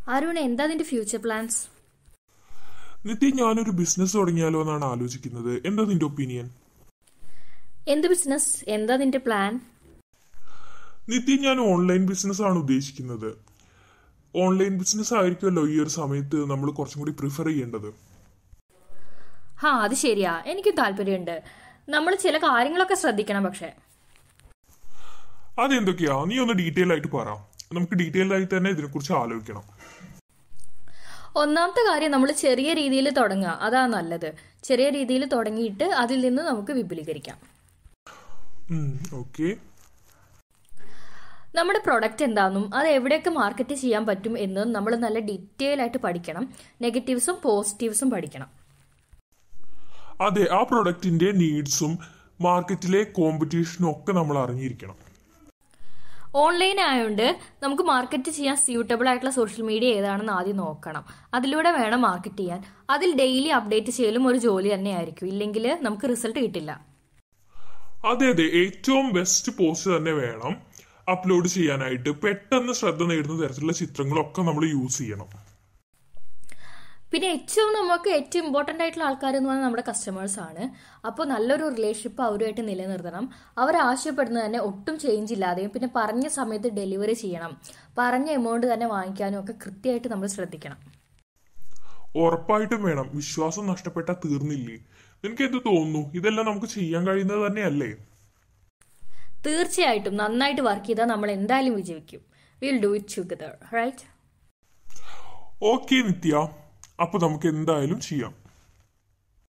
അരുൺ എന്താ നിന്റെ future plans നിത്യ ഞാനൊരു ബിസിനസ് തുടങ്ങിയാലോ എന്നാണ് ആലോചിക്കുന്നത് എന്താ നിന്റെ ഒപ്പീനിയൻ എന്ത് ബിസിനസ് എന്താ നിന്റെ പ്ലാൻ നിത്യ ഞാൻ ഓൺലൈൻ ബിസിനസ് ആണ് ഉദ്ദേശിക്കുന്നത് ഓൺലൈൻ ബിസിനസ് ആയിരിക്കുമല്ലോ ഈ ഒരു സമയത്ത് നമ്മൾ കുറച്ചും കൂടി പ്രിഫർ ചെയ്യേണ്ടത് ഹാ അത് ശരിയാ എനിക്കും താല്പര്യമുണ്ട് നമ്മൾ ചില കാര്യങ്ങളൊക്കെ ശ്രദ്ധിക്കണം പക്ഷേ അതെന്തൊക്കെയാ നീ ഒന്ന് ഡീറ്റെയിൽ ആയിട്ട് പറ നമുക്ക് ഡീറ്റെയിൽ ആയി തന്നെ ഇതിനെക്കുറിച്ച് ആലോചിക്കണം ഒന്നാമത്തെ കാര്യം നമ്മൾ ചെറിയ രീതിയിൽ തുടങ്ങുക അതാ നല്ലത് ചെറിയ രീതിയിൽ തുടങ്ങിയിട്ട് അതിൽ നിന്ന് നമുക്ക് വിപുലീകരിക്കാം ഓക്കെ നമ്മുടെ പ്രൊഡക്റ്റ് എന്താണെന്നും അത് എവിടെയൊക്കെ മാർക്കറ്റ് ചെയ്യാൻ പറ്റും എന്നും നമ്മൾ നല്ല ഡീറ്റെയിൽ ആയിട്ട് പഠിക്കണം നെഗറ്റീവ്സും പോസിറ്റീവ്സും പഠിക്കണം അതെ ആ പ്രൊഡക്റ്റിന്റെ നീഡ്സും മാർക്കറ്റിലെ കോമ്പറ്റീഷനും ഒക്കെ നമ്മൾ അറിഞ്ഞിരിക്കണം ഓൺലൈൻ ആയതുകൊണ്ട് നമുക്ക് മാർക്കറ്റ് ചെയ്യാൻ സ്യൂട്ടബിൾ ആയിട്ടുള്ള സോഷ്യൽ മീഡിയ ഏതാണെന്ന് ആദ്യം നോക്കണം അതിലൂടെ വേണം മാർക്കറ്റ് ചെയ്യാൻ അതിൽ ഡെയിലി അപ്ഡേറ്റ് ചെയ്യലും ഒരു ജോലി തന്നെയായിരിക്കും ഇല്ലെങ്കിൽ നമുക്ക് റിസൾട്ട് കിട്ടില്ല അതെ അതെ ഏറ്റവും ബെസ്റ്റ് പോസ്റ്റ് തന്നെ വേണം അപ്ലോഡ് ചെയ്യാനായിട്ട് പെട്ടെന്ന് ശ്രദ്ധ നേടുന്ന തരത്തിലുള്ള ചിത്രങ്ങളൊക്കെ നമ്മൾ യൂസ് ചെയ്യണം പിന്നെ ഏറ്റവും നമുക്ക് ഏറ്റവും ഇമ്പോർട്ടൻ്റ് ആയിട്ടുള്ള ആൾക്കാർ എന്ന് പറഞ്ഞാൽ നമ്മുടെ കസ്റ്റമേഴ്സ് ആണ് അപ്പോൾ നല്ലൊരു റിലേഷൻഷിപ്പ് അവരുമായിട്ട് നിലനിർത്തണം അവർ ആവശ്യപ്പെടുന്നത് തന്നെ ഒട്ടും ചേഞ്ച് ഇല്ലാതെയും പിന്നെ പറഞ്ഞ സമയത്ത് ഡെലിവറി ചെയ്യണം പറഞ്ഞ എമൗണ്ട് തന്നെ വാങ്ങിക്കാനും ഒക്കെ കൃത്യമായിട്ട് നമ്മൾ ശ്രദ്ധിക്കണം ഉറപ്പായിട്ടും വേണം വിശ്വാസം നഷ്ടപ്പെട്ടാൽ തീർന്നില്ലേ നിനക്ക് എന്ത് തോന്നുന്നു ഇതെല്ലാം നമുക്ക് ചെയ്യാൻ കഴിയുന്നത് തന്നെയല്ലേ തീർച്ചയായിട്ടും നന്നായിട്ട് വർക്ക് ചെയ്താൽ നമ്മൾ എന്തായാലും വിജയിക്കും will do it together right okay Nithya അപ്പൊ നമുക്ക് എന്തായാലും ചെയ്യാം